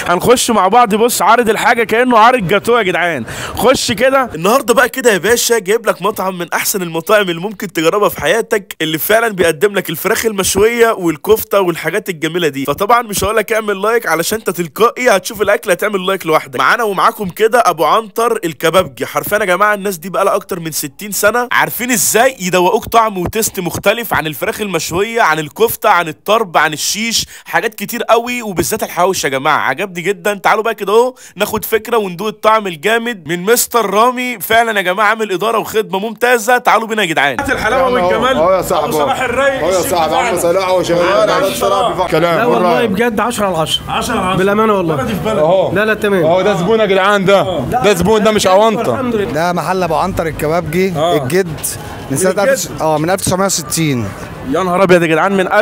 هنخش مع بعض بص عارض الحاجه كانه عارض جاتوه يا جدعان خش كده النهارده بقى كده يا باشا جايب لك مطعم من احسن المطاعم اللي ممكن تجربها في حياتك اللي فعلا بيقدم لك الفراخ المشويه والكفته والحاجات الجميله دي فطبعا مش هقول لك اعمل لايك علشان انت تلقائي هتشوف الاكل هتعمل لايك لوحدك معانا ومعاكم كده ابو عنتر الكبابجي حرفيا يا جماعه الناس دي بقى لها اكتر من 60 سنه عارفين ازاي يدوقوك طعم وتيست مختلف عن الفراخ المشويه عن الكفته عن الطرب عن الشيش حاجات كتير قوي وبالذات الحواوشي يا جماعه عجبني جدا تعالوا بقى كده اهو ناخد فكره وندوق الطعم الجامد من مستر رامي فعلا يا جماعه عامل اداره وخدمه ممتازه تعالوا بينا يا جدعان الحلاوه والجمال اهو يا صاحبي أبو صلاح الرايق اهو يا الشيف صاحبي بتاعنا. عم صلاح وشغال على الصلاح بفكر كلام لا والله والله بجد 10 على 10 10 10 بالامانه والله بلدي في بلدي اهو لا لا تمام اهو ده زبون يا جدعان ده ده زبون ده مش اونطه الحمد لله ده محل ابو عنتر الكبابجي الجد من سنه الجد؟ 1900 اه من 1960 يا نهار ابيض يا جدعان من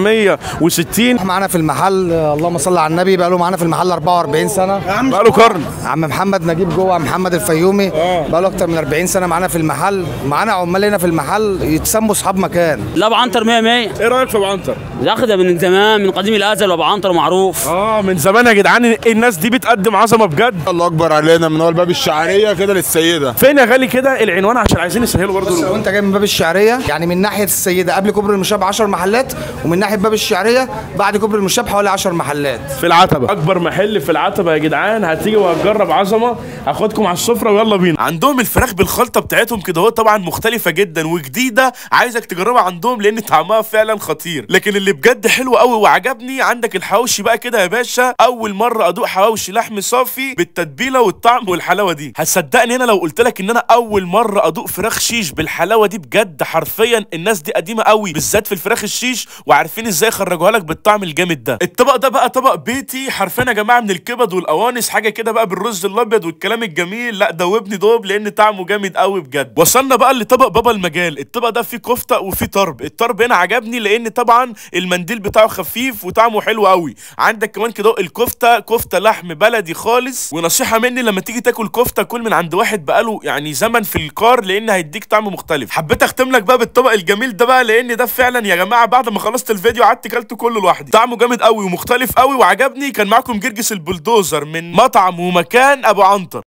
1960 معانا في المحل آه، اللهم صل على النبي بقى له معانا في المحل 44 سنه بقى له قرن عم محمد نجيب جوه عم محمد الفيومي بقى له اكتر من 40 سنه معانا في المحل معانا عمال هنا في المحل يتسموا اصحاب مكان لا ابو عنتر 100 100 ايه رايك في ابو عنتر ياخدها من زمان من قديم الازل وابو عنتر معروف اه من زمان يا جدعان الناس دي بتقدم عظمه بجد الله اكبر علينا من اول باب الشعريه كده للسيده فين يا غالي كده العنوان عشان عايزين نسهله بص لو برضه انت جاي من باب الشعريه يعني من ناحيه السيده قبل كوبري المشاب 10 محلات ومن ناحيه باب الشعريه بعد كوبري المشاب حوالي 10 محلات في العتبه اكبر محل في العتبه يا جدعان هتيجي وهتجرب عظمه هاخدكم على السفره ويلا بينا عندهم الفراخ بالخلطه بتاعتهم كده هو طبعا مختلفه جدا وجديده عايزك تجربها عندهم لان طعمها فعلا خطير لكن اللي بجد حلو قوي وعجبني عندك الحواوشي بقى كده يا باشا اول مره ادوق حواوشي لحم صافي بالتتبيله والطعم والحلاوه دي هتصدقني انا لو قلت لك ان انا اول مره ادوق فراخ شيش بالحلاوه دي بجد حرفيا الناس دي قديمه قوي بالذات في الفراخ الشيش وعارفين ازاي يخرجوها لك بالطعم الجامد ده الطبق ده بقى طبق بيتي حرفيا يا جماعه من الكبد والقوانص حاجه كده بقى بالرز الابيض والكلام الجميل لا دوبني دوب لان طعمه جامد قوي بجد وصلنا بقى لطبق بابا المجال الطبق ده فيه كفته وفيه طرب الطرب هنا عجبني لان طبعا المنديل بتاعه خفيف وطعمه حلو قوي عندك كمان كده الكفته كفته لحم بلدي خالص ونصيحه مني لما تيجي تاكل كفته كل من عند واحد بقاله يعني زمن في الكار لان هيديك طعم مختلف حبيت اختم لك بقى بالطبق الجميل ده بقى لان ده فعلا يا جماعه بعد ما خلصت الفيديو قعدت كلته كله لوحدي طعمه جامد قوي ومختلف قوي وعجبني كان معاكم جرجس البلدوزر من مطعم ومكان ابو عنتر